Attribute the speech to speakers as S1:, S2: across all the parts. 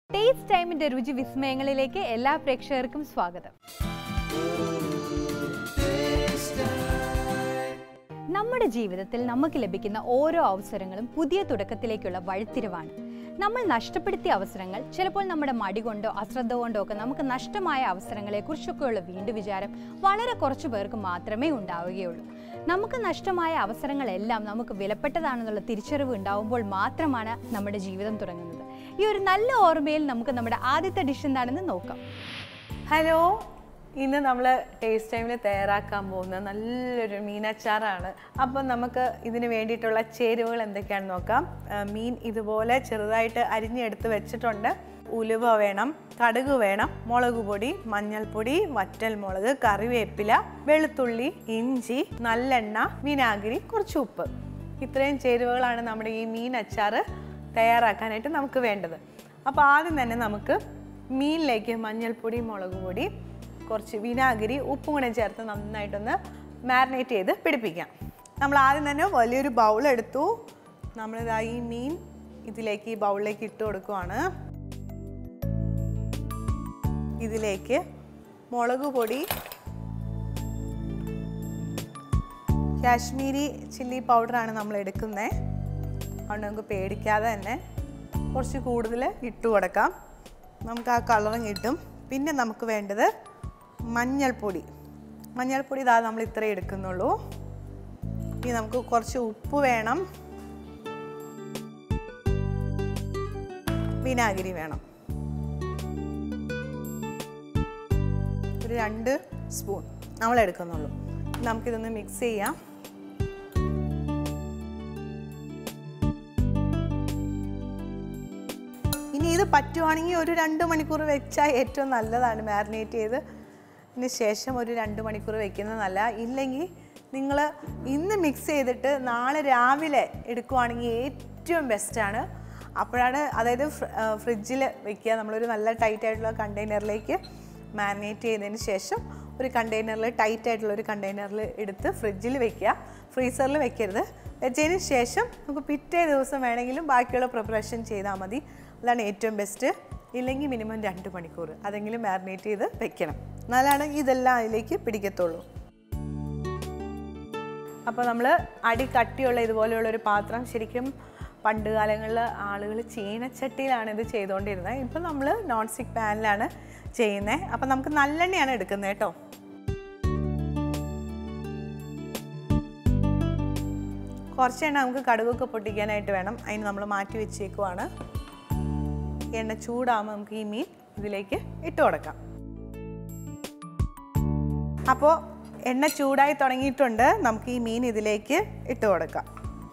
S1: taste ടൈമിന്റെ രുചി വിസ്മയങ്ങളിലേക്ക് എല്ലാ പ്രേക്ഷകർക്കും സ്വാഗതം നമ്മുടെ ജീവിതത്തിൽ നമുക്ക് ലഭിക്കുന്ന ഓരോ അവസരങ്ങളും പുതിയ തുടക്കത്തിലേക്കുള്ള വഴിത്തിരിവാണ് നമ്മൾ നഷ്ടപ്പെടുത്തിയ അവസരങ്ങൾ ചിലപ്പോൾ നമ്മുടെ മടി കൊണ്ടോ അശ്രദ്ധ കൊണ്ടോ ഒക്കെ നമുക്ക് നഷ്ടമായ അവസരങ്ങളെക്കുറിച്ചൊക്കെയുള്ള വീണ്ടും വിചാരം വളരെ കുറച്ചു പേർക്ക് മാത്രമേ ഉണ്ടാവുകയുള്ളൂ നമുക്ക് നഷ്ടമായ അവസരങ്ങളെല്ലാം നമുക്ക് വിലപ്പെട്ടതാണെന്നുള്ള തിരിച്ചറിവ് ഉണ്ടാവുമ്പോൾ മാത്രമാണ് നമ്മുടെ ജീവിതം തുടങ്ങുന്നത് ഈ ഒരു നല്ല ഓർമ്മയിൽ നമുക്ക് നമ്മുടെ ആദ്യത്തെ ഡിഷ് എന്താണെന്ന് നോക്കാം
S2: ഹലോ ഇന്ന് നമ്മൾ ടേസ്റ്റ് ടൈമിൽ തയ്യാറാക്കാൻ പോകുന്ന നല്ലൊരു മീനച്ചാറാണ് അപ്പം നമുക്ക് ഇതിന് വേണ്ടിയിട്ടുള്ള ചേരുവകൾ എന്തൊക്കെയാണെന്ന് നോക്കാം ആ, മീൻ ഇതുപോലെ ചെറുതായിട്ട് അരിഞ്ഞെടുത്ത് വെച്ചിട്ടുണ്ട് ഉലുവ വേണം കടുക് വേണം മുളക് പൊടി മഞ്ഞൾപ്പൊടി വറ്റൽ മുളക് കറിവേപ്പില വെളുത്തുള്ളി ഇഞ്ചി നല്ലെണ്ണ വിനാഗിരി കുറച്ച് ഉപ്പ് ഇത്രയും ചേരുവകളാണ് നമ്മുടെ ഈ മീൻ അച്ചാറ് തയ്യാറാക്കാനായിട്ട് നമുക്ക് വേണ്ടത് അപ്പോൾ ആദ്യം തന്നെ നമുക്ക് മീനിലേക്ക് മഞ്ഞൾപ്പൊടി മുളക് പൊടി കുറച്ച് വിനാഗിരി ഉപ്പും കൂടെ ചേർത്ത് നന്നായിട്ടൊന്ന് മാരിനേറ്റ് ചെയ്ത് പിടിപ്പിക്കാം നമ്മൾ ആദ്യം തന്നെ വലിയൊരു ബൗൾ എടുത്തു നമ്മളിതാ ഈ മീൻ ഇതിലേക്ക് ഈ ബൗളിലേക്ക് ഇട്ട് കൊടുക്കുവാണ് ഇതിലേക്ക് മുളക് പൊടി കാശ്മീരി ചില്ലി പൗഡറാണ് നമ്മൾ എടുക്കുന്നത് അതുകൊണ്ട് നമുക്ക് പേടിക്കാതെ തന്നെ കുറച്ച് കൂടുതൽ ഇട്ട് കൊടുക്കാം നമുക്ക് ആ കളറും കിട്ടും പിന്നെ നമുക്ക് വേണ്ടത് മഞ്ഞൾപ്പൊടി മഞ്ഞൾപ്പൊടി ഇതാ നമ്മൾ ഇത്രേ എടുക്കുന്നുള്ളൂ ഇനി നമുക്ക് കുറച്ച് ഉപ്പ് വേണം വിനാഗിരി വേണം ഒരു രണ്ട് സ്പൂൺ നമ്മൾ എടുക്കുന്നുള്ളൂ നമുക്കിതൊന്ന് മിക്സ് ചെയ്യാം ഇനി ഇത് പറ്റുവാണെങ്കിൽ ഒരു രണ്ട് മണിക്കൂർ വെച്ചാൽ ഏറ്റവും നല്ലതാണ് മാരിനേറ്റ് ചെയ്ത് ഇതിന് ശേഷം ഒരു രണ്ട് മണിക്കൂർ വെക്കുന്നത് നല്ല ഇല്ലെങ്കിൽ നിങ്ങൾ ഇന്ന് മിക്സ് ചെയ്തിട്ട് നാളെ രാവിലെ എടുക്കുവാണെങ്കിൽ ഏറ്റവും ബെസ്റ്റാണ് അപ്പോഴാണ് അതായത് ഫ്രിഡ്ജിൽ വെക്കുക നമ്മളൊരു നല്ല ടൈറ്റ് ആയിട്ടുള്ള കണ്ടെയ്നറിലേക്ക് മാരിനേറ്റ് ചെയ്തതിന് ശേഷം ഒരു കണ്ടെയ്നറിൽ ടൈറ്റ് ആയിട്ടുള്ള ഒരു കണ്ടെയ്നറിൽ എടുത്ത് ഫ്രിഡ്ജിൽ വെക്കുക ഫ്രീസറിൽ വെക്കരുത് വെച്ചതിന് ശേഷം നമുക്ക് പിറ്റേ ദിവസം വേണമെങ്കിലും ബാക്കിയുള്ള പ്രിപ്പറേഷൻ ചെയ്താൽ മതി അതാണ് ഏറ്റവും ബെസ്റ്റ് ഇല്ലെങ്കിൽ മിനിമം രണ്ട് മണിക്കൂർ അതെങ്കിലും മാരിനേറ്റ് ചെയ്ത് വെക്കണം എന്നാലാണ് ഇതെല്ലാം അതിലേക്ക് പിടിക്കത്തുള്ളൂ അപ്പോൾ നമ്മൾ അടി കട്ടിയുള്ള ഇതുപോലെയുള്ള ഒരു പാത്രം ശരിക്കും പണ്ട് കാലങ്ങളിൽ ആളുകൾ ചീനച്ചട്ടിയിലാണ് ഇത് ചെയ്തുകൊണ്ടിരുന്നത് ഇപ്പം നമ്മൾ നോൺ സ്റ്റിക്ക് പാനിലാണ് ചെയ്യുന്നത് അപ്പം നമുക്ക് നല്ലെണ്ണയാണ് എടുക്കുന്നത് കേട്ടോ കുറച്ച് എണ്ണ നമുക്ക് കടുകൊക്കെ പൊട്ടിക്കാനായിട്ട് വേണം അതിന് നമ്മൾ മാറ്റി വെച്ചേക്കുവാണ് എണ്ണ ചൂടാകുമ്പോൾ നമുക്ക് ഈ മീൻ ഇതിലേക്ക് ഇട്ട് കൊടുക്കാം അപ്പോൾ എണ്ണ ചൂടായി തുടങ്ങിയിട്ടുണ്ട് നമുക്ക് ഈ മീൻ ഇതിലേക്ക് ഇട്ട് കൊടുക്കാം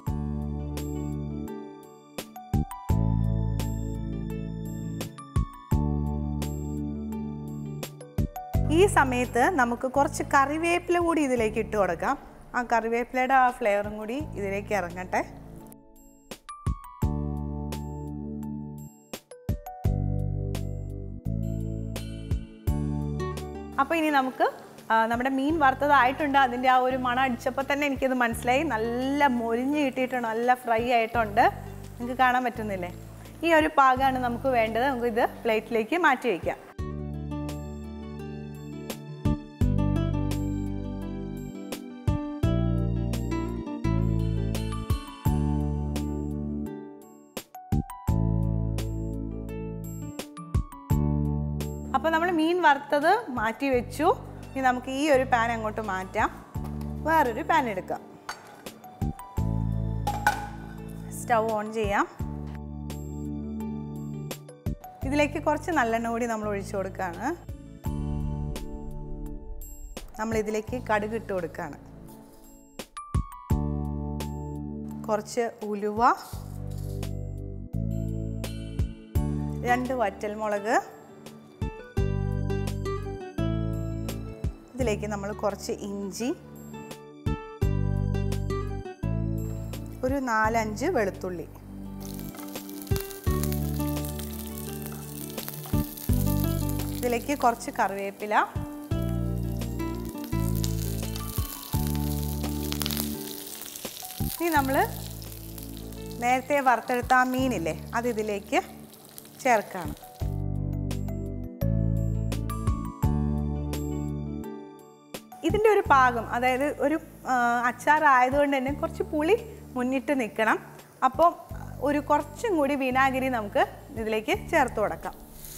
S2: ഈ സമയത്ത് നമുക്ക് കുറച്ച് കറിവേപ്പില കൂടി ഇതിലേക്ക് ഇട്ട് കൊടുക്കാം ആ കറിവേപ്പിലയുടെ ആ ഫ്ലേവറും കൂടി ഇതിലേക്ക് ഇറങ്ങട്ടെ അപ്പോൾ ഇനി നമുക്ക് ആ, നമ്മുടെ മീൻ വറുത്തതായിട്ടുണ്ട് അതിൻ്റെ ആ ഒരു മണം അടിച്ചപ്പോൾ തന്നെ എനിക്കത് മനസ്സിലായി നല്ല മൊരിഞ്ഞ് കിട്ടിയിട്ടുണ്ട് നല്ല ഫ്രൈ ആയിട്ടുണ്ട് നിങ്ങൾക്ക് കാണാൻ പറ്റുന്നില്ലേ ഈ ഒരു പാകമാണ് നമുക്ക് വേണ്ടത് നമുക്ക് ഇത് പ്ലേറ്റിലേക്ക് മാറ്റി വയ്ക്കാം അപ്പോൾ നമ്മൾ മീൻ വറുത്തത് മാറ്റി വെച്ചു ഇനി നമുക്ക് ഈ ഒരു പാൻ അങ്ങോട്ട് മാറ്റാം വേറൊരു പാൻ എടുക്കാം സ്റ്റൗ ഓൺ ചെയ്യാം ഇതിലേക്ക് കുറച്ച് നല്ലെണ്ണ കൂടി നമ്മൾ ഒഴിച്ചു കൊടുക്കുകയാണ് നമ്മൾ ഇതിലേക്ക് കടുക് ഇട്ട് കൊടുക്കുകയാണ് കുറച്ച് ഉലുവ രണ്ട് വറ്റൽമുളക് ഇതിലേക്ക് നമ്മൾ കുറച്ച് ഇഞ്ചി ഒരു നാലഞ്ച് വെളുത്തുള്ളി ഇതിലേക്ക് കുറച്ച് കറിവേപ്പില ഇനി നമ്മൾ നേരത്തെ വറുത്തെടുത്ത ആ മീനില്ലേ അത് ഇതിലേക്ക് ചേർക്കുകയാണ് ഇതിൻ്റെ ഒരു പാകം അതായത് ഒരു ആ, അച്ചാറായതുകൊണ്ട് തന്നെ കുറച്ച് പുളി മുന്നിട്ട് നിൽക്കണം അപ്പോൾ ഒരു കുറച്ചും കൂടി വിനാഗിരി നമുക്ക് ഇതിലേക്ക് ചേർത്ത് കൊടുക്കാം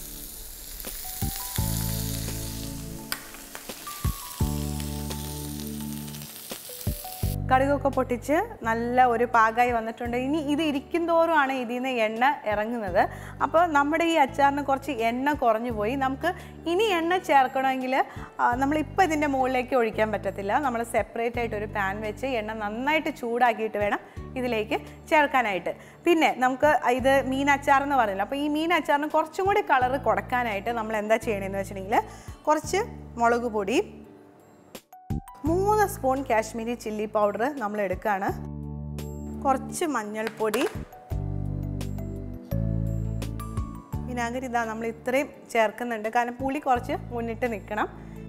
S2: കടുകൊക്കെ പൊട്ടിച്ച് നല്ല ഒരു പാകമായി വന്നിട്ടുണ്ട് ഇനി ഇത് ഇരിക്കും തോറുമാണ് ഇതിൽ നിന്ന് എണ്ണ ഇറങ്ങുന്നത് അപ്പോൾ നമ്മുടെ ഈ അച്ചാറിന് കുറച്ച് എണ്ണ കുറഞ്ഞു പോയി നമുക്ക് ഇനി എണ്ണ ചേർക്കണമെങ്കിൽ നമ്മളിപ്പോൾ ഇതിൻ്റെ മുകളിലേക്ക് ഒഴിക്കാൻ പറ്റത്തില്ല നമ്മൾ സെപ്പറേറ്റ് ആയിട്ട് ഒരു പാൻ വെച്ച് എണ്ണ നന്നായിട്ട് ചൂടാക്കിയിട്ട് വേണം ഇതിലേക്ക് ചേർക്കാനായിട്ട് പിന്നെ നമുക്ക് ഇത് മീൻ അച്ചാർ എന്ന് പറഞ്ഞില്ല അപ്പോൾ ഈ മീൻ അച്ചാറിന് കുറച്ചും കൂടി കളറ് കൊടുക്കാനായിട്ട് നമ്മൾ എന്താ ചെയ്യണമെന്ന് വെച്ചിട്ടുണ്ടെങ്കിൽ കുറച്ച് മുളക് പൊടി മൂന്ന് സ്പൂൺ കാശ്മീരി ചില്ലി പൗഡർ നമ്മൾ എടുക്കുകയാണ് കുറച്ച് മഞ്ഞൾപ്പൊടി വിനാഗിരി ഇതാ നമ്മൾ ഇത്രയും ചേർക്കുന്നുണ്ട് കാരണം പുളി കുറച്ച് മുന്നിട്ട് നിൽക്കണം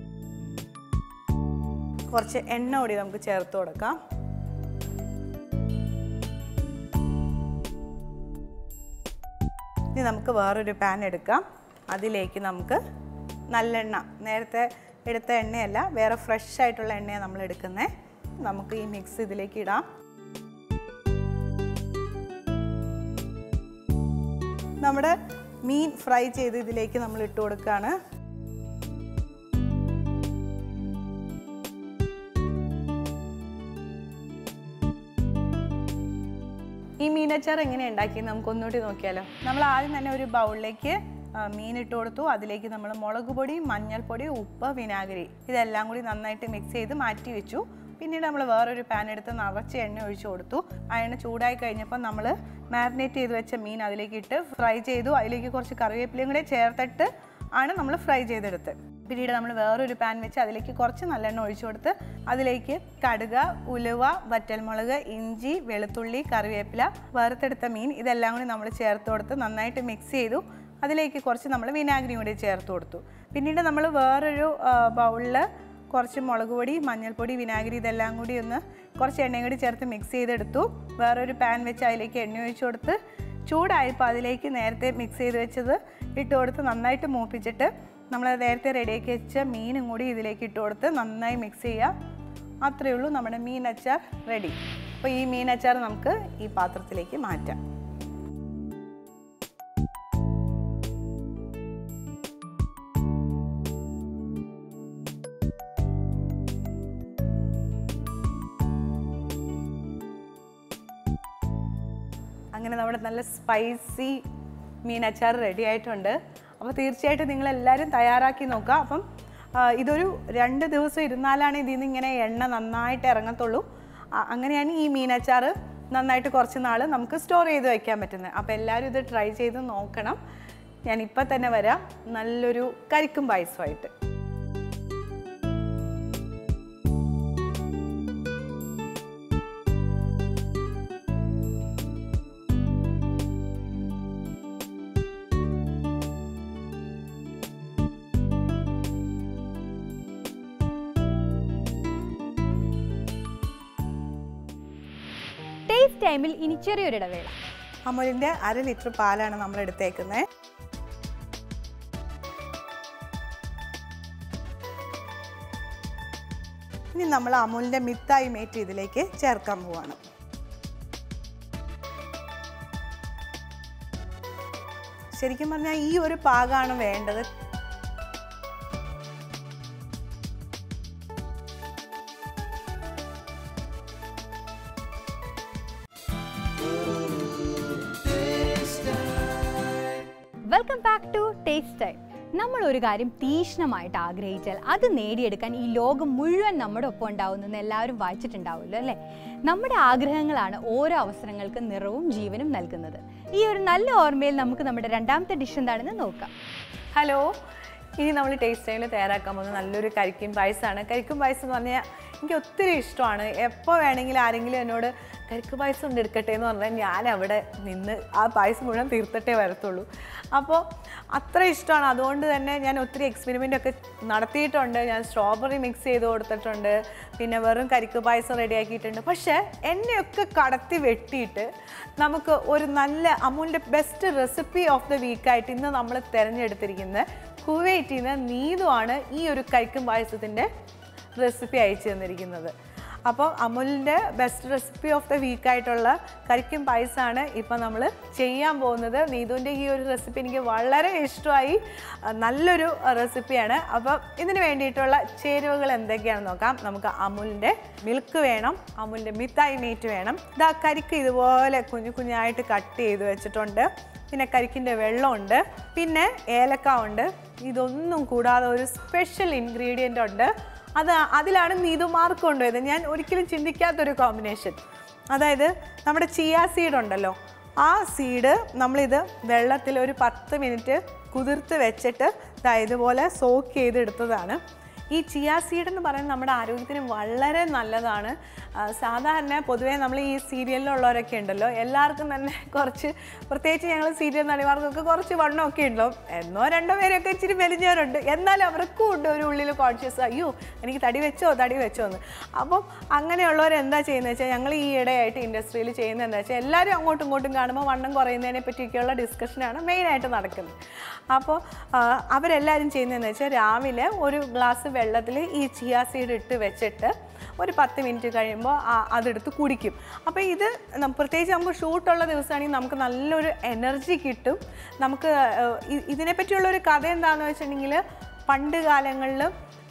S2: കുറച്ച് എണ്ണ കൂടി നമുക്ക് ചേർത്ത് കൊടുക്കാം ഇനി നമുക്ക് വേറൊരു പാൻ എടുക്കാം അതിലേക്ക് നമുക്ക് നല്ലെണ്ണ നേരത്തെ എടുത്ത എണ്ണയല്ല വേറെ ഫ്രഷ് ആയിട്ടുള്ള എണ്ണയാണ് നമ്മൾ എടുക്കുന്നത് നമുക്ക് ഈ മിക്സ് ഇതിലേക്ക് ഇടാം നമ്മുടെ മീൻ ഫ്രൈ ചെയ്ത് ഇതിലേക്ക് നമ്മൾ ഇട്ട് കൊടുക്കുകയാണ് ഈ മീനച്ചാർ എങ്ങനെ ഉണ്ടാക്കി നമുക്ക് ഒന്നുകൂടി നോക്കിയാലോ നമ്മൾ ആദ്യം തന്നെ ഒരു ബൗളിലേക്ക് മീൻ ഇട്ട് കൊടുത്തു അതിലേക്ക് നമ്മൾ മുളക് പൊടി മഞ്ഞൾപ്പൊടി ഉപ്പ് വിനാഗിരി ഇതെല്ലാം കൂടി നന്നായിട്ട് മിക്സ് ചെയ്ത് മാറ്റി വെച്ചു പിന്നീട് നമ്മൾ വേറൊരു പാൻ എടുത്ത് നിറച്ച് എണ്ണ ഒഴിച്ചു കൊടുത്തു ആ എണ്ണ ചൂടായി കഴിഞ്ഞപ്പോൾ നമ്മൾ മാരിനേറ്റ് ചെയ്ത് വെച്ച മീൻ അതിലേക്ക് ഇട്ട് ഫ്രൈ ചെയ്തു അതിലേക്ക് കുറച്ച് കറിവേപ്പിലയും കൂടെ ചേർത്തിട്ട് ആണ് നമ്മൾ ഫ്രൈ ചെയ്തെടുത്ത് പിന്നീട് നമ്മൾ വേറൊരു പാൻ വെച്ച് അതിലേക്ക് കുറച്ച് നല്ലെണ്ണ ഒഴിച്ചു കൊടുത്ത് അതിലേക്ക് കടുക ഉലുവ വറ്റൽമുളക് ഇഞ്ചി വെളുത്തുള്ളി കറിവേപ്പില വറുത്തെടുത്ത മീൻ ഇതെല്ലാം കൂടി നമ്മൾ ചേർത്ത് കൊടുത്ത് നന്നായിട്ട് മിക്സ് ചെയ്തു അതിലേക്ക് കുറച്ച് നമ്മൾ വിനാഗിരിയും കൂടി ചേർത്ത് കൊടുത്തു പിന്നീട് നമ്മൾ വേറൊരു ബൗളിൽ കുറച്ച് മുളക് പൊടി മഞ്ഞൾപ്പൊടി വിനാഗിരി ഇതെല്ലാം കൂടി ഒന്ന് കുറച്ച് എണ്ണയും കൂടി ചേർത്ത് മിക്സ് ചെയ്തെടുത്തു വേറൊരു പാൻ വെച്ച് അതിലേക്ക് എണ്ണ ഒഴിച്ചു കൊടുത്ത് ചൂടായപ്പോൾ അതിലേക്ക് നേരത്തെ മിക്സ് ചെയ്ത് വെച്ചത് ഇട്ട് കൊടുത്ത് നന്നായിട്ട് മൂപ്പിച്ചിട്ട് നമ്മൾ നേരത്തെ റെഡിയാക്കി വെച്ച മീനും കൂടി ഇതിലേക്ക് ഇട്ട് കൊടുത്ത് നന്നായി മിക്സ് ചെയ്യുക അത്രയേ ഉള്ളൂ നമ്മുടെ മീൻ അച്ചാർ റെഡി അപ്പോൾ ഈ മീൻ അച്ചാർ നമുക്ക് ഈ പാത്രത്തിലേക്ക് മാറ്റാം അങ്ങനെ നമ്മുടെ നല്ല സ്പൈസി മീൻ അച്ചാർ റെഡി ആയിട്ടുണ്ട് അപ്പോൾ തീർച്ചയായിട്ടും നിങ്ങൾ എല്ലാവരും തയ്യാറാക്കി നോക്കുക അപ്പം ആ, ഇതൊരു രണ്ട് ദിവസം ഇരുന്നാലാണ് ഇതിൽ നിന്ന് ഇങ്ങനെ എണ്ണ നന്നായിട്ട് ഇറങ്ങത്തുള്ളൂ ആ, അങ്ങനെയാണ് ഈ മീൻ അച്ചാർ നന്നായിട്ട് കുറച്ച് നാൾ നമുക്ക് സ്റ്റോർ ചെയ്ത് വയ്ക്കാൻ പറ്റുന്നത് അപ്പോൾ എല്ലാവരും ഇത് ട്രൈ ചെയ്ത് നോക്കണം ഞാൻ ഇപ്പം തന്നെ വരാം നല്ലൊരു കരിക്കും പായസമായിട്ട്
S1: ടേസ്റ്റ് ടൈമിൽ ഇനി ചെറിയൊരു ഇടവേള
S2: അമുലിൻ്റെ അര ലിറ്റർ പാലാണ് നമ്മൾ എടുത്തേക്കുന്നത് ഇനി നമ്മൾ അമുലിൻ്റെ മിത്തായി മേറ്റ് ഇതിലേക്ക് ചേർക്കാൻ പോവാണ് ശരിക്കും പറഞ്ഞാൽ ഈ ഒരു പാകമാണ് വേണ്ടത്
S1: welcome back to taste time നമ്മൾ ഒരു കാര്യം തീക്ഷ്ണമായിട്ട് ആഗ്രഹിച്ചാൽ അത് നേടിയെടുക്കാൻ ഈ ലോകം മുഴുവൻ നമ്മുടെ ഒപ്പം ഉണ്ടാവുന്നെന്ന് എല്ലാവരും വായിച്ചിട്ടുണ്ടാവുമല്ലോ അല്ലേ നമ്മുടെ ആഗ്രഹങ്ങളാണ് ഓരോ അവസരങ്ങൾക്ക് നിറവും ജീവനും നൽകുന്നത് ഈ ഒരു നല്ല ഓർമ്മയിൽ നമുക്ക് നമ്മുടെ രണ്ടാമത്തെ ഡിഷ് എന്താണെന്ന് നോക്കാം
S2: ഹലോ ഇനി നമ്മൾ ടേസ്റ്റ് ടൈമിൽ തയ്യാറാക്കാൻ പോകുന്നത് നല്ലൊരു കരിക്കും പായസമാണ് കരിക്കും പായസം എന്ന് പറഞ്ഞാൽ എനിക്ക് ഒത്തിരി ഇഷ്ടമാണ് എപ്പോൾ വേണമെങ്കിലും ആരെങ്കിലും എന്നോട് കരിക്ക് പായസം ഉണ്ട് എടുക്കട്ടെ എന്ന് പറഞ്ഞാൽ ഞാൻ അവിടെ നിന്ന് ആ പായസം മുഴുവൻ തീർത്തിട്ടേ വരത്തുള്ളൂ അപ്പോൾ അത്ര ഇഷ്ടമാണ് അതുകൊണ്ട് തന്നെ ഞാൻ ഒത്തിരി എക്സ്പെരിമെൻ്റ് ഒക്കെ നടത്തിയിട്ടുണ്ട് ഞാൻ സ്ട്രോബെറി മിക്സ് ചെയ്ത് കൊടുത്തിട്ടുണ്ട് പിന്നെ വെറും കരിക്ക് പായസം റെഡിയാക്കിയിട്ടുണ്ട് പക്ഷേ എന്നെയൊക്കെ കടത്തി വെട്ടിയിട്ട് നമുക്ക് ഒരു നല്ല അമൂലിൻ്റെ ബെസ്റ്റ് റെസിപ്പി ഓഫ് ദ വീക്കായിട്ട് ഇന്ന് നമ്മൾ തിരഞ്ഞെടുത്തിരിക്കുന്നത് കുവൈറ്റിൽ നിന്ന് നീതുവാണ് ഈ ഒരു കരിക്കും പായസത്തിൻ്റെ റെസിപ്പി അയച്ചു തന്നിരിക്കുന്നത് അപ്പോൾ അമുലിൻ്റെ best recipe of the week ആയിട്ടുള്ള കരിക്കും പായസമാണ് ഇപ്പം നമ്മൾ ചെയ്യാൻ പോകുന്നത് നീതുവിൻ്റെ ഈ ഒരു റെസിപ്പി എനിക്ക് വളരെ ഇഷ്ടമായി ആ, നല്ലൊരു റെസിപ്പിയാണ് അപ്പോൾ ഇതിന് വേണ്ടിയിട്ടുള്ള ചേരുവകൾ എന്തൊക്കെയാണെന്ന് നോക്കാം നമുക്ക് അമുലിൻ്റെ മിൽക്ക് വേണം അമുലിൻ്റെ മിത്തായി മീറ്റ് വേണം ഇതാ കരിക്ക് ഇതുപോലെ കുഞ്ഞു കുഞ്ഞായിട്ട് കട്ട് ചെയ്ത് വെച്ചിട്ടുണ്ട് പിന്നെ കരിക്കിൻ്റെ വെള്ളമുണ്ട് പിന്നെ ഏലക്ക ഉണ്ട് ഇതൊന്നും കൂടാതെ ഒരു സ്പെഷ്യൽ ഇൻഗ്രീഡിയൻ്റ് ഉണ്ട് അത് അതിലാണ് നീതു മാർക്ക് കൊണ്ടുപോയത് ഞാൻ ഒരിക്കലും ചിന്തിക്കാത്തൊരു കോമ്പിനേഷൻ അതായത് നമ്മുടെ ചിയ സീഡ് ഉണ്ടല്ലോ ആ സീഡ് നമ്മളിത് വെള്ളത്തിൽ ഒരു പത്ത് മിനിറ്റ് കുതിർത്ത് വെച്ചിട്ട് ദാ ഇതുപോലെ സോക്ക് ചെയ്തെടുത്തതാണ് ഈ ചിയ സീഡ് എന്ന് പറയുന്നത് നമ്മുടെ ആരോഗ്യത്തിന് വളരെ നല്ലതാണ് ആ, സാധാരണ പൊതുവേ നമ്മൾ ഈ സീരിയലിലുള്ളവരൊക്കെ ഉണ്ടല്ലോ എല്ലാവർക്കും തന്നെ കുറച്ച് പ്രത്യേകിച്ച് ഞങ്ങൾ സീരിയൽ നടിമാർക്കൊക്കെ കുറച്ച് വണ്ണമൊക്കെ ഉണ്ടല്ലോ എന്നോ രണ്ടോ പേരൊക്കെ ഇച്ചിരി മെലിഞ്ഞവരുണ്ട് എന്നാലും അവർക്കും ഉണ്ട് ഒരു ഉള്ളിൽ കോൺഷ്യസ് അയ്യോ എനിക്ക് തടി വെച്ചോ തടി വെച്ചോ എന്ന് അപ്പം അങ്ങനെയുള്ളവർ എന്താ ചെയ്യുന്നത് വെച്ചാൽ ഞങ്ങൾ ഈ ഇടയായിട്ട് ഇൻഡസ്ട്രിയിൽ ചെയ്യുന്നത് എന്താ വെച്ചാൽ എല്ലാവരും അങ്ങോട്ടും ഇങ്ങോട്ടും കാണുമ്പോൾ വണ്ണം കുറയുന്നതിനെ പറ്റിയൊക്കെയുള്ള ഡിസ്കഷനാണ് മെയിനായിട്ട് നടക്കുന്നത് അപ്പോൾ ആ, അവരെല്ലാവരും ചെയ്യുന്നതെന്ന് വെച്ചാൽ രാവിലെ ഒരു ഗ്ലാസ് വെള്ളത്തിൽ ഈ ചിയ സീഡ് ഇട്ട് വെച്ചിട്ട് ഒരു പത്ത് മിനിറ്റ് കഴിയുമ്പോൾ ആ- അതെടുത്ത് കുടിക്കും അപ്പോൾ ഇത് നം- പ്രത്യേകിച്ച് നമുക്ക് ഷൂട്ടുള്ള ദിവസമാണെങ്കിൽ നമുക്ക് നല്ലൊരു എനർജി കിട്ടും നമുക്ക് ഏഹ്, ഇ- ഇതിനെപ്പറ്റിയുള്ള ഒരു കഥ എന്താണെന്ന് വെച്ചിട്ടുണ്ടെങ്കിൽ പണ്ട് കാലങ്ങളിൽ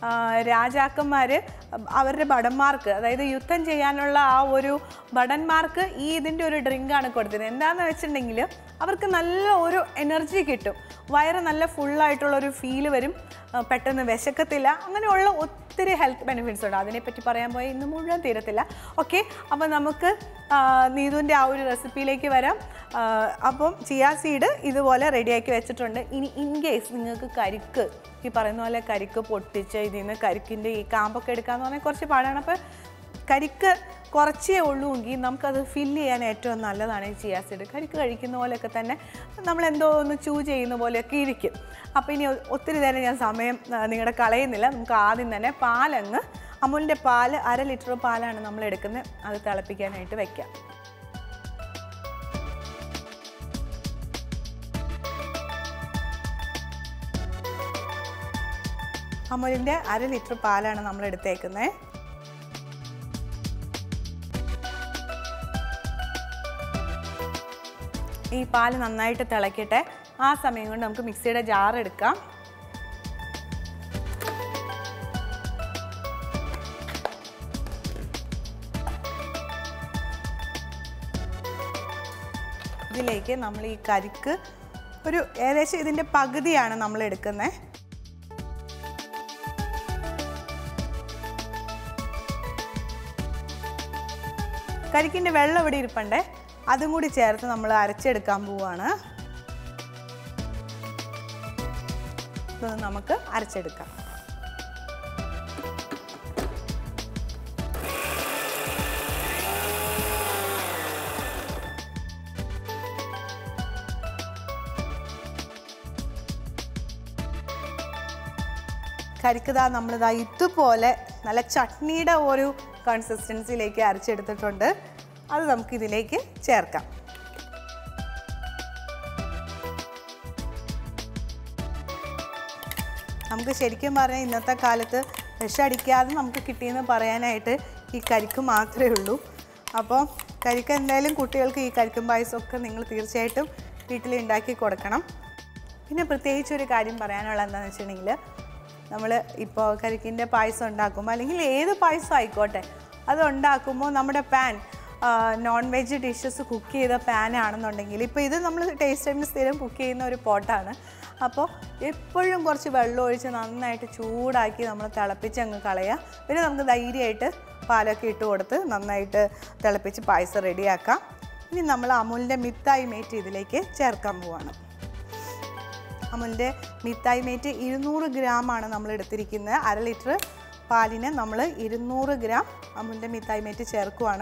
S2: രാജാക്കന്മാർ അവരുടെ ഭടന്മാർക്ക് അതായത് യുദ്ധം ചെയ്യാനുള്ള ആ ഒരു ഭടന്മാർക്ക് ഈ ഇതിൻ്റെ ഒരു ഡ്രിങ്കാണ് കൊടുത്തത് എന്താണെന്ന് വെച്ചിട്ടുണ്ടെങ്കിൽ അവർക്ക് നല്ല ഒരു എനർജി കിട്ടും വയറ് നല്ല ഫുള്ളായിട്ടുള്ള ഒരു ഫീല് വരും ആ, പെട്ടെന്ന് വിശക്കത്തില്ല അങ്ങനെയുള്ള ഒത്തിരി ഹെൽത്ത് ബെനിഫിറ്റ്സ് ഉണ്ട് അതിനെപ്പറ്റി പറയാൻ പോയാൽ ഇന്ന് മുഴുവൻ തീരത്തില്ല ഓക്കെ അപ്പോൾ നമുക്ക് ആ, നീതുവിൻ്റെ ആ ഒരു റെസിപ്പിയിലേക്ക് വരാം ആ, അപ്പം ചിയാ സീഡ് ഇതുപോലെ റെഡിയാക്കി വെച്ചിട്ടുണ്ട് ഇനി ഇൻ കേസ് നിങ്ങൾക്ക് കരിക്ക് ഈ പറയുന്ന പോലെ കരിക്ക് പൊട്ടിച്ച് ഇതിൽ നിന്ന് കരിക്കിൻ്റെ ഈ കാമ്പൊക്കെ എടുക്കാന്ന് പറഞ്ഞാൽ കുറച്ച് പാടാണ് അപ്പോൾ കരിക്ക് കുറച്ചേ ഉള്ളൂ എങ്കിൽ നമുക്കത് ഫില്ല് ചെയ്യാൻ ഏറ്റവും നല്ലതാണ് ഈ ചിയാ സീഡ് കരിക്ക് കഴിക്കുന്ന പോലെയൊക്കെ തന്നെ നമ്മൾ എന്തോ ഒന്ന് ചൂ ചെയ്യുന്ന പോലെയൊക്കെ ഇരിക്കും അപ്പോൾ ഇനി ഒ- ഒത്തിരി നേരം ഞാൻ സമയം ആ, നിങ്ങളുടെ കളയുന്നില്ല നമുക്ക് ആദ്യം തന്നെ പാലങ്ങ് അമുലിൻ്റെ പാല് അര ലിറ്റർ പാലാണ് നമ്മൾ എടുക്കുന്നത് അത് തിളപ്പിക്കാനായിട്ട് വെക്കാം അമുലിൻ്റെ അര ലിറ്റർ പാലാണ് നമ്മൾ എടുത്തേക്കുന്നത് ഈ പാല് നന്നായിട്ട് തിളക്കട്ടെ ആ സമയം കൊണ്ട് നമുക്ക് മിക്സിയുടെ ജാർ എടുക്കാം ഇതിലേക്ക് നമ്മൾ ഈ കരിക്ക് ഒരു ഏകദേശം ഇതിൻ്റെ പകുതിയാണ് നമ്മൾ എടുക്കുന്നത് കരിക്കിൻ്റെ വെള്ളം ഇവിടെ ഇരിപ്പണ്ടേ അതും കൂടി ചേർത്ത് നമ്മൾ അരച്ചെടുക്കാൻ പോവാണ് ഇതൊന്ന് നമുക്ക് അരച്ചെടുക്കാം കരിക്കുതാ നമ്മളിതാ ഇതുപോലെ നല്ല ചട്നിയുടെ ഒരു കൺസിസ്റ്റൻസിയിലേക്ക് അരച്ചെടുത്തിട്ടുണ്ട് അത് നമുക്ക് ഇതിലേക്ക് ചേർക്കാം നമുക്ക് ശരിക്കും പറഞ്ഞാൽ ഇന്നത്തെ കാലത്ത് വിഷമടിക്കാതെ നമുക്ക് കിട്ടിയെന്ന് പറയാനായിട്ട് ഈ കരിക്ക് മാത്രമേ ഉള്ളൂ അപ്പോൾ കരിക്ക് എന്തായാലും കുട്ടികൾക്ക് ഈ കരിക്കും പായസമൊക്കെ നിങ്ങൾ തീർച്ചയായിട്ടും വീട്ടിൽ ഉണ്ടാക്കി കൊടുക്കണം പിന്നെ പ്രത്യേകിച്ച് ഒരു കാര്യം പറയാനുള്ള എന്താണെന്ന് വെച്ചിട്ടുണ്ടെങ്കിൽ നമ്മൾ ഇപ്പോൾ കരിക്കിൻ്റെ പായസം ഉണ്ടാക്കുമ്പോൾ അല്ലെങ്കിൽ ഏത് പായസം ആയിക്കോട്ടെ അത് ഉണ്ടാക്കുമ്പോൾ നമ്മുടെ pan non veg dishes cook ചെയ്ത പാൻ ആണെന്നുണ്ടെങ്കിൽ ഇപ്പോൾ ഇത് നമ്മൾ ടേസ്റ്റ് ടൈമിൽ സ്ഥിരം കുക്ക് ചെയ്യുന്ന ഒരു പോട്ടാണ് അപ്പോൾ എപ്പോഴും കുറച്ച് വെള്ളം ഒഴിച്ച് നന്നായിട്ട് ചൂടാക്കി നമ്മൾ തിളപ്പിച്ച് അങ്ങ് കളയുക പിന്നെ നമുക്ക് ധൈര്യമായിട്ട് പാലൊക്കെ ഇട്ട് കൊടുത്ത് നന്നായിട്ട് തിളപ്പിച്ച് പായസം റെഡിയാക്കാം ഇനി നമ്മൾ അമുലിൻ്റെ മിത്തായി മേറ്റ് ഇതിലേക്ക് ചേർക്കാൻ പോവാണ് അമുലിൻ്റെ മിത്തായി മേറ്റ് ഇരുന്നൂറ് ഗ്രാമാണ് നമ്മൾ എടുത്തിരിക്കുന്നത് അര ലിറ്റർ പാലിന് നമ്മൾ ഇരുന്നൂറ് ഗ്രാം അമുലിൻ്റെ മിത്തായി മേറ്റ് ചേർക്കുവാണ്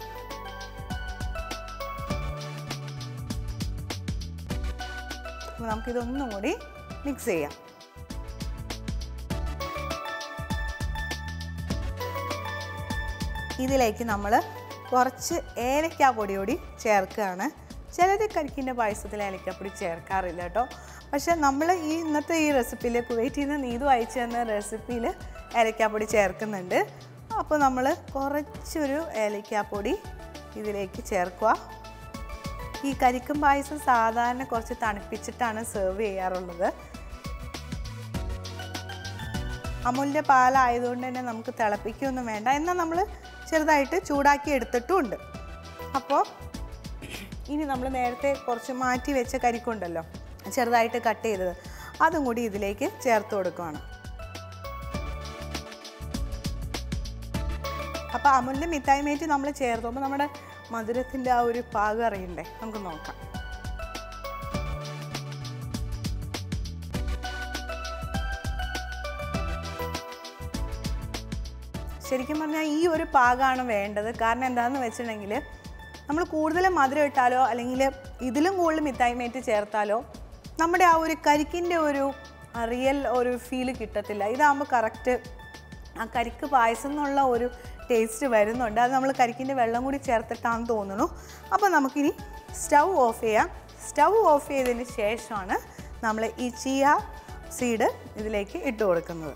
S2: അപ്പോൾ നമുക്കിതൊന്നും കൂടി മിക്സ് ചെയ്യാം ഇതിലേക്ക് നമ്മൾ കുറച്ച് ഏലക്ക പൊടി കൂടി ചേർക്കുകയാണ് ചിലർ കരിക്കിൻ്റെ പായസത്തിൽ ഏലക്കപ്പൊടി ചേർക്കാറില്ല കേട്ടോ പക്ഷേ നമ്മൾ ഈ ഇന്നത്തെ ഈ റെസിപ്പിയിൽ കുവൈറ്റിൽ നിന്ന് നീതു അയച്ചു തന്ന റെസിപ്പിയിൽ ഏലക്കാപ്പൊടി ചേർക്കുന്നുണ്ട് അപ്പോൾ നമ്മൾ കുറച്ചൊരു ഏലക്കാപ്പൊടി ഇതിലേക്ക് ചേർക്കുക ഈ കരിക്കും പായസം സാധാരണ കുറച്ച് തണുപ്പിച്ചിട്ടാണ് സെർവ് ചെയ്യാറുള്ളത് അമുലിൻ്റെ പാലായതുകൊണ്ട് തന്നെ നമുക്ക് തിളപ്പിക്കുകയൊന്നും വേണ്ട എന്നാൽ നമ്മൾ ചെറുതായിട്ട് ചൂടാക്കി എടുത്തിട്ടുമുണ്ട് അപ്പോൾ ഇനി നമ്മൾ നേരത്തെ കുറച്ച് മാറ്റി വെച്ച കരിക്കുണ്ടല്ലോ ചെറുതായിട്ട് കട്ട് ചെയ്തത് അതും കൂടി ഇതിലേക്ക് ചേർത്ത് കൊടുക്കുകയാണ് അപ്പോൾ അമുലിൻ്റെ മിഠായി മേറ്റ് നമ്മൾ ചേർത്തുമ്പോൾ നമ്മുടെ മധുരത്തിൻ്റെ ആ ഒരു പാകം അറിയണ്ടേ നമുക്ക് നോക്കാം ശരിക്കും പറഞ്ഞാൽ ഈ ഒരു പാകമാണ് വേണ്ടത് കാരണം എന്താണെന്ന് വെച്ചിട്ടുണ്ടെങ്കിൽ നമ്മൾ കൂടുതൽ മധുരം ഇട്ടാലോ അല്ലെങ്കിൽ ഇതിലും കൂടുതൽ മിഠായിമേറ്റ് ചേർത്താലോ നമ്മുടെ ആ ഒരു കരിക്കിൻ്റെ ഒരു റിയൽ ഒരു ഫീല് കിട്ടത്തില്ല ഇതാകുമ്പോൾ കറക്റ്റ് ആ കരിക്ക് പായസം എന്നുള്ള ഒരു ടേസ്റ്റ് വരുന്നുണ്ട് അത് നമ്മൾ കരിക്കിൻ്റെ വെള്ളം കൂടി ചേർത്തിട്ടാണെന്ന് തോന്നുന്നു അപ്പോൾ നമുക്കിനി സ്റ്റൗ ഓഫ് ചെയ്യാം സ്റ്റൗ ഓഫ് ചെയ്തതിന് ശേഷമാണ് നമ്മൾ ഈ ചിയ സീഡ് ഇതിലേക്ക് ഇട്ട് കൊടുക്കുന്നത്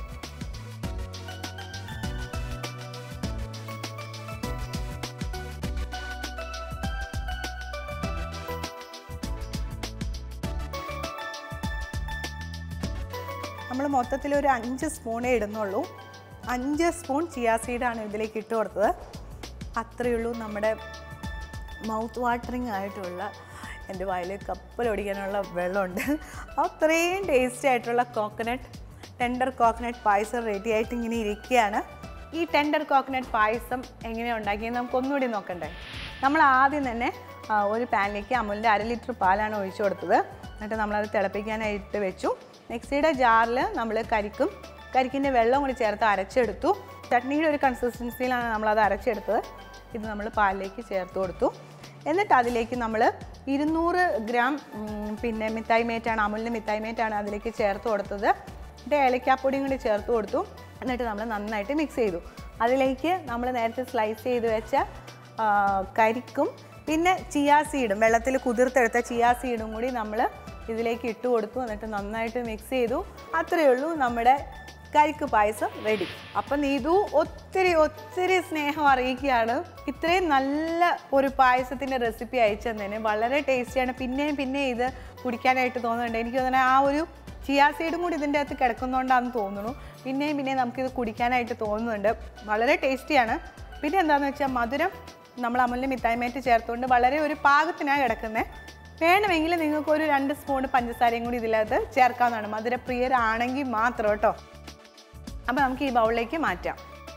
S2: നമ്മൾ മൊത്തത്തിൽ ഒരു അഞ്ച് സ്പൂണേ ഇടുന്നുള്ളൂ അഞ്ച് സ്പൂൺ ചിയാ സീഡാണ് ഇതിലേക്ക് ഇട്ട് കൊടുത്തത് അത്രയേ ഉള്ളൂ നമ്മുടെ മൗത്ത് വാട്ടറിങ് ആയിട്ടുള്ള എൻ്റെ വായിൽ കപ്പലൊടിക്കാനുള്ള വെള്ളമുണ്ട് അത്രയും ടേസ്റ്റി ആയിട്ടുള്ള കോക്കനട്ട് ടെൻഡർ കോക്കനട്ട് പായസം റെഡി ആയിട്ട് ഇങ്ങനെ ഇരിക്കുകയാണ് ഈ ടെൻഡർ കോക്കനട്ട് പായസം എങ്ങനെയാണ് ഉണ്ടാക്കിയത് നമുക്ക് ഒന്നുകൂടി നോക്കണ്ടേ നമ്മൾ ആദ്യം തന്നെ ആ, ഒരു പാനിലേക്ക് അമുലിൻ്റെ അര ലിറ്റർ പാലാണ് ഒഴിച്ചു കൊടുത്തത് എന്നിട്ട് നമ്മളത് തിളപ്പിക്കാനായിട്ട് വെച്ചു മിക്സിയുടെ ജാറിൽ നമ്മൾ കരിക്കും കരിക്കിൻ്റെ വെള്ളം കൂടി ചേർത്ത് അരച്ചെടുത്തു ചട്നിയുടെ ഒരു കൺസിസ്റ്റൻസിയിലാണ് നമ്മളത് അരച്ചെടുത്തത് ഇത് നമ്മൾ പാലിലേക്ക് ചേർത്ത് കൊടുത്തു എന്നിട്ട് അതിലേക്ക് നമ്മൾ ഇരുന്നൂറ് ഗ്രാം ഉം, പിന്നെ മിഠായി മേറ്റാണ് അമുലിൻ്റെ മിഠായി മേറ്റാണ് അതിലേക്ക് ചേർത്ത് കൊടുത്തത് എന്നിട്ട് ഏലക്കാപ്പൊടിയും കൂടി ചേർത്ത് കൊടുത്തു എന്നിട്ട് നമ്മൾ നന്നായിട്ട് മിക്സ് ചെയ്തു അതിലേക്ക് നമ്മൾ നേരത്തെ സ്ലൈസ് ചെയ്ത് വെച്ച ആ, കരിക്കും പിന്നെ ചിയാ സീഡും വെള്ളത്തിൽ കുതിർത്തെടുത്ത ചിയാ സീഡും കൂടി നമ്മൾ ഇതിലേക്ക് ഇട്ട് കൊടുത്തു എന്നിട്ട് നന്നായിട്ട് മിക്സ് ചെയ്തു അത്രയേ ഉള്ളൂ നമ്മുടെ കരിക്ക് പായസം റെഡി അപ്പം നീതു ഒത്തിരി ഒത്തിരി സ്നേഹം അറിയിക്കുകയാണ് ഇത്രയും നല്ല ഒരു പായസത്തിൻ്റെ റെസിപ്പി അയച്ചു തന്നതിന് വളരെ ടേസ്റ്റിയാണ് പിന്നെയും പിന്നെയും ഇത് കുടിക്കാനായിട്ട് തോന്നുന്നുണ്ട് എനിക്ക് തോന്നുന്നത് ആ ഒരു ചിയാ സീഡും കൂടി ഇതിൻ്റെ അകത്ത് കിടക്കുന്നതുകൊണ്ടാണെന്ന് തോന്നുന്നു പിന്നെയും പിന്നെയും നമുക്കിത് കുടിക്കാനായിട്ട് തോന്നുന്നുണ്ട് വളരെ ടേസ്റ്റിയാണ് പിന്നെ എന്താണെന്ന് വെച്ചാൽ മധുരം നമ്മൾ അമുലിൻ്റെ മിഠായിമേറ്റ് ചേർത്തുകൊണ്ട് വളരെ ഒരു പാകത്തിനാണ് കിടക്കുന്നത് വേണമെങ്കിൽ നിങ്ങൾക്ക് ഒരു രണ്ട് സ്പൂൺ പഞ്ചസാരയും കൂടി ഇതിനകത്ത് ചേർക്കാവുന്നതാണ് മധുരപ്രിയരാണെങ്കിൽ മാത്രം കേട്ടോ അപ്പോൾ നമുക്ക് ഈ ബൗളിലേക്ക് മാറ്റാം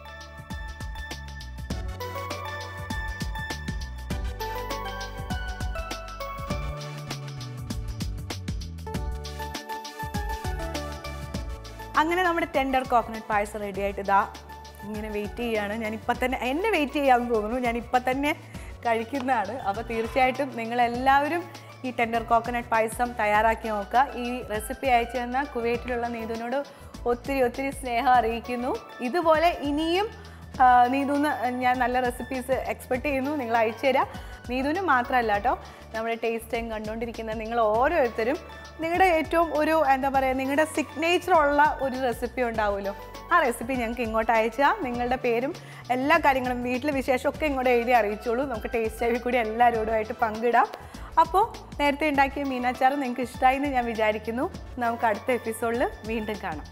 S2: അങ്ങനെ നമ്മുടെ ടെൻഡർ കോക്കനട്ട് പായസം റെഡി ആയിട്ട് ഇതാ ഇങ്ങനെ വെയിറ്റ് ചെയ്യാണ് ഞാൻ ഇപ്പം തന്നെ എന്നെ വെയിറ്റ് ചെയ്യാമെന്ന് തോന്നുന്നു ഞാൻ ഇപ്പം തന്നെ കഴിക്കുന്നതാണ് അപ്പോൾ തീർച്ചയായിട്ടും നിങ്ങളെല്ലാവരും ഈ ടെൻഡർ കോക്കനട്ട് പായസം തയ്യാറാക്കി നോക്കുക ഈ റെസിപ്പി അയച്ചു തന്ന കുവൈറ്റിലുള്ള നീതുവിനോട് ഒത്തിരി ഒത്തിരി സ്നേഹം അറിയിക്കുന്നു ഇതുപോലെ ഇനിയും ആ, നീതുന്ന് ഞാൻ നല്ല റെസിപ്പീസ് എക്സ്പെക്ട് ചെയ്യുന്നു നിങ്ങൾ അയച്ചു തരാം നീതുവിന് മാത്രമല്ല കേട്ടോ നമ്മുടെ ടേസ്റ്റ് ടൈം കണ്ടുകൊണ്ടിരിക്കുന്ന നിങ്ങൾ ഓരോരുത്തരും നിങ്ങളുടെ ഏറ്റവും ഒരു എന്താ പറയുക നിങ്ങളുടെ സിഗ്നേച്ചർ ഉള്ള ഒരു റെസിപ്പി ഉണ്ടാവുമല്ലോ ആ റെസിപ്പി ഞങ്ങൾക്ക് ഇങ്ങോട്ട് അയച്ചാൽ നിങ്ങളുടെ പേരും എല്ലാ കാര്യങ്ങളും വീട്ടിലെ വിശേഷമൊക്കെ ഇങ്ങോട്ട് എഴുതി അറിയിച്ചോളൂ നമുക്ക് ടേസ്റ്റ് ടൈമിൽ കൂടി എല്ലാവരോടുമായിട്ട് പങ്കിടാം അപ്പോൾ നേരത്തെ ഉണ്ടാക്കിയ മീനാച്ചാർ നിങ്ങൾക്ക് ഇഷ്ടമായി എന്ന് ഞാൻ വിചാരിക്കുന്നു നമുക്ക് അടുത്ത എപ്പിസോഡിൽ വീണ്ടും കാണാം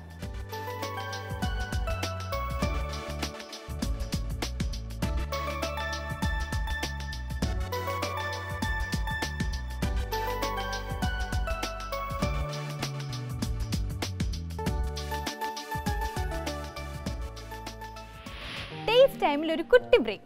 S1: ടേസ്റ്റ് ടൈമിൽ ഒരു കുട്ടി break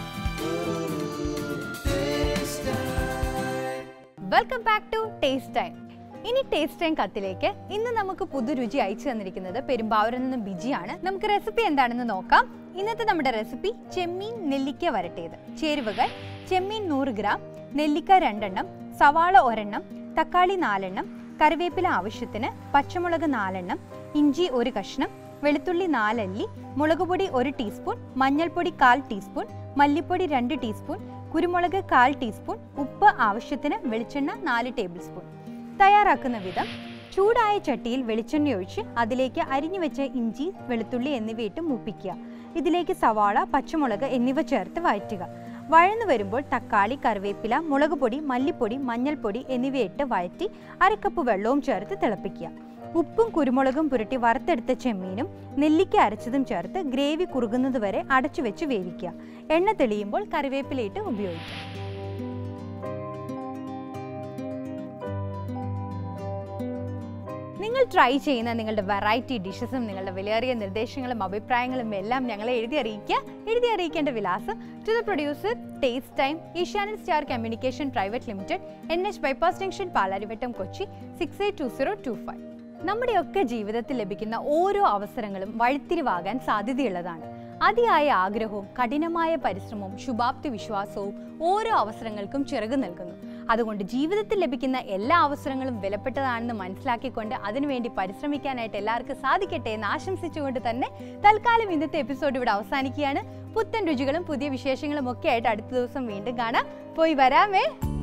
S1: welcome back to taste time ഇനി ടേസ്റ്റ് ടൈം കത്തിലേക്ക് ഇന്ന് നമുക്ക് പുതുരുചി അയച്ചു തന്നിരിക്കുന്നത് പെരുമ്പാവൂരിൽ നിന്ന് ബിജിയാണ് നമുക്ക് റെസിപ്പി എന്താണെന്ന് നോക്കാം ഇന്നത്തെ നമ്മുടെ റെസിപ്പി ചെമ്മീൻ നെല്ലിക്ക വരട്ടിയത് ചേരുവകൾ ചെമ്മീൻ നൂറ് ഗ്രാം നെല്ലിക്ക രണ്ടെണ്ണം സവാള ഒരെണ്ണം തക്കാളി നാലെണ്ണം കറിവേപ്പില ആവശ്യത്തിന് പച്ചമുളക് നാലെണ്ണം ഇഞ്ചി ഒരു കഷ്ണം വെളുത്തുള്ളി നാലല്ലി മുളകുപൊടി ഒരു ടീസ്പൂൺ മഞ്ഞൾപ്പൊടി കാൽ ടീസ്പൂൺ മല്ലിപ്പൊടി രണ്ട് ടീസ്പൂൺ കുരുമുളക് കാൽ ടീസ്പൂൺ ഉപ്പ് ആവശ്യത്തിന് വെളിച്ചെണ്ണ നാല് ടേബിൾ സ്പൂൺ തയ്യാറാക്കുന്ന വിധം ചൂടായ ചട്ടിയിൽ വെളിച്ചെണ്ണ ഒഴിച്ച് അതിലേക്ക് അരിഞ്ഞു വെച്ച ഇഞ്ചി വെളുത്തുള്ളി എന്നിവയിട്ട് മൂപ്പിക്കുക ഇതിലേക്ക് സവാള പച്ചമുളക് എന്നിവ ചേർത്ത് വഴറ്റുക വഴന്നു വരുമ്പോൾ തക്കാളി കറിവേപ്പില മുളക് പൊടി മല്ലിപ്പൊടി മഞ്ഞൾപ്പൊടി എന്നിവയിട്ട് വഴറ്റി അരക്കപ്പ് വെള്ളവും ചേർത്ത് തിളപ്പിക്കുക ഉപ്പും കുരുമുളകും പുരട്ടി വറുത്തെടുത്ത ചെമ്മീനും നെല്ലിക്ക അരച്ചതും ചേർത്ത് ഗ്രേവി കുറുകുന്നത് വരെ അടച്ചു വെച്ച് വേവിക്കുക എണ്ണ തെളിയുമ്പോൾ കറിവേപ്പിലയിട്ട് ഉപയോഗിക്കുക നിങ്ങൾ ട്രൈ ചെയ്യുന്ന നിങ്ങളുടെ വെറൈറ്റി ഡിഷസും നിങ്ങളുടെ വിലയേറിയ നിർദ്ദേശങ്ങളും അഭിപ്രായങ്ങളും എല്ലാം ഞങ്ങളെ എഴുതി അറിയിക്കുക എഴുതി അറിയിക്കേണ്ട വിലാസം to the producer taste time Asianet star communication private limited N H bypass junction Palarivattom Kochi six eight two zero two five നമ്മുടെയൊക്കെ ജീവിതത്തിൽ ലഭിക്കുന്ന ഓരോ അവസരങ്ങളും വഴിത്തിരിവാകാൻ സാധ്യതയുള്ളതാണ് അതിയായ ആഗ്രഹവും കഠിനമായ പരിശ്രമവും ശുഭാപ്തി വിശ്വാസവും ഓരോ അവസരങ്ങൾക്കും ചിറകു നൽകുന്നു അതുകൊണ്ട് ജീവിതത്തിൽ ലഭിക്കുന്ന എല്ലാ അവസരങ്ങളും വിലപ്പെട്ടതാണെന്ന് മനസ്സിലാക്കിക്കൊണ്ട് അതിനുവേണ്ടി പരിശ്രമിക്കാനായിട്ട് എല്ലാവർക്കും സാധിക്കട്ടെ എന്ന് ആശംസിച്ചുകൊണ്ട് തന്നെ തൽക്കാലം ഇന്നത്തെ എപ്പിസോഡ് ഇവിടെ അവസാനിക്കുകയാണ് പുത്തൻ രുചികളും പുതിയ വിശേഷങ്ങളും ഒക്കെ ആയിട്ട് അടുത്ത ദിവസം വീണ്ടും കാണാം പോയി വരാമേ